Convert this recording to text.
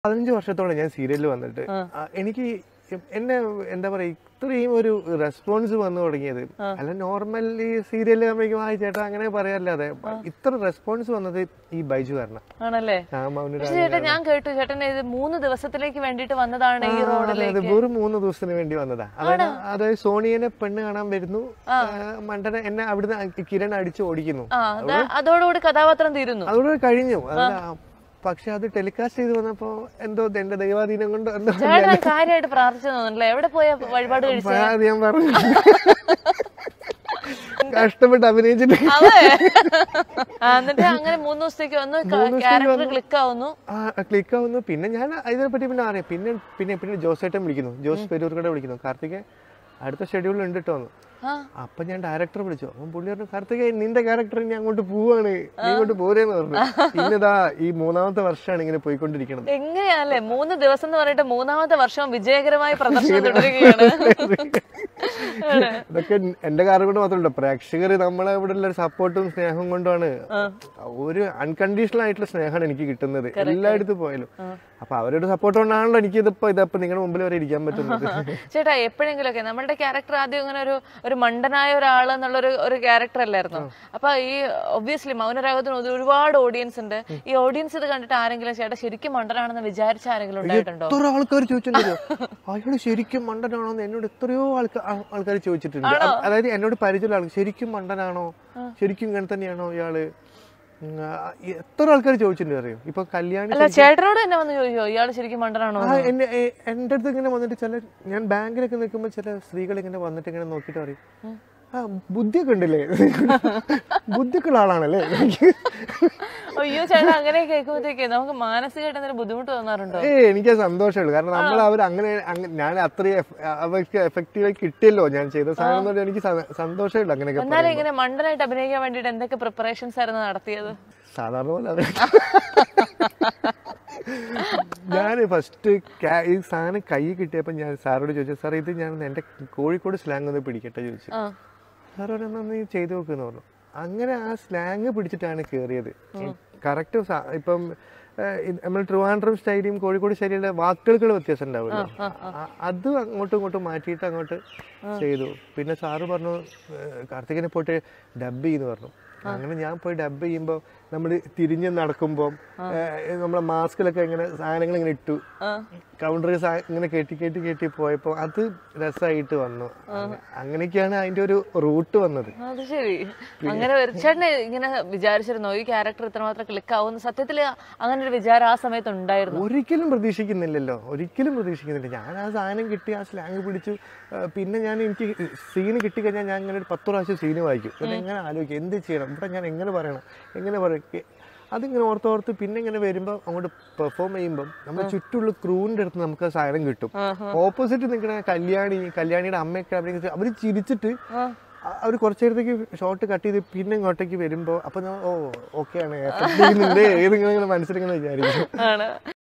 പതിനഞ്ച് വർഷത്തോളം ഞാൻ സീരിയലിൽ വന്നിട്ട് ആ, എനിക്ക് എന്നെ എന്താ പറയാ ഇത്രയും ഒരു റെസ്പോൺസ് വന്നു തുടങ്ങിയത് അല്ല നോർമൽ ഈ സീരിയൽ നമുക്ക് ആ ചേട്ടാ അങ്ങനെ പറയാല്ലാതെ ഇത്ര റെസ്പോൺസ് വന്നത് ഈ ബൈജു കാരണം ആണല്ലേ ആ മൗനരാഗം പക്ഷെ ചേട്ടാ ഞാൻ കേട്ടു ചേട്ടൻ ഇത് മൂന്ന് ദിവസത്തിലേക്ക് വേണ്ടിയിട്ട് വന്നതാണ് ഈ ആ, അതെ, റോഡിലേക്ക് അതെ, വെറും മൂന്ന് ദിവസത്തിന് വേണ്ടി വന്നതാ അതായത് അതായത് സോണിയനെ പെണ്ണ് കാണാൻ വരുന്നു ആ, മണ്ടനെ എന്നെ അവിടുന്ന് കിരൺ അടിച്ച് ഓടിക്കുന്നു ആ അത് അതോടുകൂടി കഥാപാത്രം തീരുന്നു അതോടെ കഴിഞ്ഞു അതല്ല, പക്ഷെ അത് ടെലികാസ്റ്റ് ചെയ്ത് വന്നപ്പോ എന്തോ എന്റെ ദൈവാധീനം കൊണ്ട് എന്തോ ചേട്ടൻ കാര്യമായിട്ട് പ്രാർത്ഥിച്ചു തോന്നുന്നില്ല എവിടെ പോയ വഴിപാട് കഴിച്ചു അത് ഞാൻ പറഞ്ഞു കഷ്ടപ്പെട്ട് അഭിനയിച്ചിട്ട് അതെ ആ, എന്നിട്ട് അങ്ങനെ മൂന്ന് ദിവസത്തേക്ക് വന്ന് ക്യാരക്ടർ ക്ലിക്ക് ആവുന്നു ആ ക്ലിക്ക് ആവുന്നു പിന്നെ ഞാൻ ഇതിനെപ്പറ്റി പിന്നെ അറിയാം പിന്നെ പിന്നെ പിന്നെ ജോസേട്ടൻ വിളിക്കുന്നു ജോസ് പെരൂർക്കടെ വിളിക്കുന്നു കാർത്തിക് അടുത്ത ഷെഡ്യൂളിൽ ഉണ്ട് കേട്ടോ ആ അപ്പൊ ഞാൻ ഡയറക്ടറെ വിളിച്ചു അപ്പം പുള്ളി പറഞ്ഞു കാർത്തികേ നിന്റെ ക്യാരക്ടർ ഞാൻ അങ്ങോട്ട് പോവാണ് നീ ഇങ്ങോട്ട് പോരേന്ന് പറഞ്ഞു പിന്നെതാ ഈ മൂന്നാമത്തെ വർഷമാണ് ഇങ്ങനെ പോയിക്കൊണ്ടിരിക്കുന്നത് എങ്ങനെയാല്ലേ മൂന്ന് ദിവസം എന്ന് പറഞ്ഞിട്ട് മൂന്നാമത്തെ വർഷം വിജയകരമായി പ്രദർശനം തുടരുകയാണ് ഇതൊക്കെ എന്റെ കാരണം കൊണ്ട് മാത്രമല്ല പ്രേക്ഷകർ നമ്മളെ ഇവിടെ ഉള്ള സപ്പോർട്ടും സ്നേഹം കൊണ്ടാണ് ഒരു അൺകണ്ടീഷണൽ ആയിട്ടുള്ള സ്നേഹമാണ് എനിക്ക് കിട്ടുന്നത് എല്ലായിടത്തും പോയാലും അപ്പൊ അവരുടെ സപ്പോർട്ട് കൊണ്ടാണല്ലോ എനിക്ക് ഇതിപ്പോ ഇതപ്പോ നിങ്ങളുടെ മുമ്പിൽ വരെ ഇരിക്കാൻ പറ്റുന്നത് ചേട്ടാ എപ്പോഴെങ്കിലൊക്കെ നമ്മളുടെ ക്യാരക്ടർ ആദ്യം ഇങ്ങനെ ഒരു ഒരു മണ്ടനായ ഒരാൾ എന്നുള്ളൊരു ഒരു ക്യാരക്ടർ അല്ലായിരുന്നു അപ്പൊ ഈ ഒബ്വിയസ്ലി മൗനരാഗത്തിന് ഒരു- ഒരുപാട് ഓഡിയൻസ് ഉണ്ട് ഈ ഓഡിയൻസ് ഇത് കണ്ടിട്ട് ആരെങ്കിലും ചേട്ടാ ശരിക്കും മണ്ടനാണെന്ന് വിചാരിച്ച ആരെങ്കിലും ഉണ്ടായിട്ടുണ്ടോ എത്ര ആൾക്കാർ ചോദിച്ചിട്ടുണ്ടോ അയാള് ശരിക്കും മണ്ടനാണോ എന്ന് എന്നോട് എത്രയോ ആൾക്കാർ ആൾക്കാർ ചോദിച്ചിട്ടുണ്ട് അ- അതായത് എന്നോട് പരിചയമുള്ള ആൾക്ക് ശരിക്കും മണ്ടനാണോ ശരിക്കും ഇങ്ങനെ തന്നെയാണോ ഇയാള് ഉം, ആ, എത്ര ആൾക്കാർ ചോദിച്ചിട്ടുണ്ട് അറിയോ ഇപ്പൊ കല്യാണി അല്ല ചേട്ടനോട് തന്നെ വന്ന് ചോദിച്ചോ ഇയാള് ശരിക്കും മണ്ടനാണോ ആ, എന്നെ എ- എൻ്റെ അടുത്ത് ഇങ്ങനെ വന്നിട്ട് ചില ഞാൻ ബാങ്കിലൊക്കെ നിൽക്കുമ്പോൾ ചില സ്ത്രീകൾ ഇങ്ങനെ വന്നിട്ട് ഇങ്ങനെ നോക്കിയിട്ട് പറയും ആ ബുദ്ധിയൊക്കെ ഉണ്ടല്ലേ ബുദ്ധിയൊക്കെ ഉള്ള ആളാണല്ലേ അയ്യോ ചേട്ടാ അങ്ങനെ കേൾക്കുമ്പോഴത്തേക്ക് നമുക്ക് മാനസികമായിട്ട് എന്തെങ്കിലും ബുദ്ധിമുട്ട് തോന്നാറുണ്ടോ ഏ എനിക്ക് സന്തോഷമുള്ളൂ കാരണം നമ്മൾ അവർ അങ്ങനെ അങ്ങ- ഞാൻ അത്രയും എഫ്- അവർക്ക് എഫക്റ്റീവായി കിട്ടിയല്ലോ ഞാൻ ചെയ്ത സാധനം എന്ന് പറഞ്ഞാൽ എനിക്ക് സ- സന്തോഷമുള്ളൂ അങ്ങനെയൊക്കെ എന്നാലും ഇങ്ങനെ മണ്ടനായിട്ട് അഭിനയിക്കാൻ വേണ്ടിയിട്ട് എന്തൊക്കെ പ്രിപ്പറേഷൻസ് ആയിരുന്നു നടത്തിയത് സാധാരണ പോലെ അവർ ഞാൻ ഫസ്റ്റ് ഈ സാധനം കൈ കിട്ടിയപ്പോൾ ഞാൻ സാറോട് ചോദിച്ചു സാർ ഇത് ഞാൻ എൻ്റെ കോഴിക്കോട് സ്ലാങ് ഒന്ന് പിടിക്കട്ടെ ചോദിച്ചു ആ സാർ പറഞ്ഞു നീ ചെയ്തു നോക്കുന്ന് പറഞ്ഞു അങ്ങനെ ആ സ്ലാങ് പിടിച്ചിട്ടാണ് കയറിയത് കറക്റ്റ് ഇപ്പം ഏഹ്, ഇത് നമ്മൾ ട്രിവാൻഡ്രം സ്റ്റൈലും കോഴിക്കോട് സ്റ്റൈലിലെ വാക്കുകൾക്ക് വ്യത്യാസം ഉണ്ടാവുമല്ലോ ആ, അത് അങ്ങോട്ടും ഇങ്ങോട്ടും മാറ്റിയിട്ട് അങ്ങോട്ട് ചെയ്തു പിന്നെ സാറ് പറഞ്ഞു ഏഹ്, കാർത്തികിനെ പോയിട്ട് ഡബ് ചെയ്യുന്നു പറഞ്ഞു അങ്ങനെ ഞാൻ പോയി ഡബ് ചെയ്യുമ്പോൾ നമ്മൾ തിരിഞ്ഞ് നടക്കുമ്പോൾ നമ്മളെ മാസ്കിലൊക്കെ ഇങ്ങനെ സാധനങ്ങൾ ഇങ്ങനെ ഇട്ടു ആ കൗണ്ടർ ഇങ്ങനെ കെട്ടി കെട്ടി കെട്ടി പോയപ്പോൾ അത് രസമായിട്ട് വന്നു അങ്ങ- അങ്ങനെയൊക്കെയാണ് അതിന്റെ ഒരു റൂട്ട് വന്നത് അത് ശരി അങ്ങനെ ഒരു- ചേട്ടന് ഇങ്ങനെ വിചാരിച്ചിരുന്നോ ഈ ക്യാരക്ടർ ഇത്രമാത്രം ക്ലിക്ക് ആവുന്ന സത്യത്തില് അങ്ങനെ ഒരു വിചാരം ആ സമയത്ത് ഉണ്ടായിരുന്നു ഒരിക്കലും പ്രതീക്ഷിക്കുന്നില്ലല്ലോ ഒരിക്കലും പ്രതീക്ഷിക്കുന്നില്ല ഞാൻ ആ സാധനം കിട്ടി ആ സ്ലാങ് പിടിച്ചു ആ, പിന്നെ ഞാൻ എനിക്ക് സീന് കിട്ടിക്കഴിഞ്ഞാൽ ഞാൻ ഇങ്ങനെ ഒരു പത്ത് പ്രാവശ്യം സീന് വായിക്കും പിന്നെ എങ്ങനെ ആലോചിക്കും എന്ത് ചെയ്യണം ഇവിടെ ഞാൻ എങ്ങനെ പറയണം എങ്ങനെ പറയും അതിങ്ങനെ ഓർത്തോർത്ത് പിന്നെ ഇങ്ങനെ വരുമ്പോൾ അങ്ങോട്ട് പെർഫോം ചെയ്യുമ്പോൾ നമ്മുടെ ചുറ്റുള്ള ക്രൂവിൻ്റെ അടുത്ത് നമുക്ക് ആ സാധനം കിട്ടും ഓപ്പോസിറ്റ് നിൽക്കുന്ന കല്യാണി കല്യാണിയുടെ അമ്മയൊക്കെ അഭിനയിച്ചിട്ട് അവർ ചിരിച്ചിട്ട് അവർ കുറച്ചു നേരത്തേക്ക് ഷോട്ട് കട്ട് ചെയ്ത് പിന്നെ ഇങ്ങോട്ടേക്ക് വരുമ്പോൾ അപ്പൊ ഞാൻ ഓ ഓക്കെ ആണ് ഏതിങ്ങനെ മനസ്സിലിങ്ങനെ വിചാരിക്കും ആണ്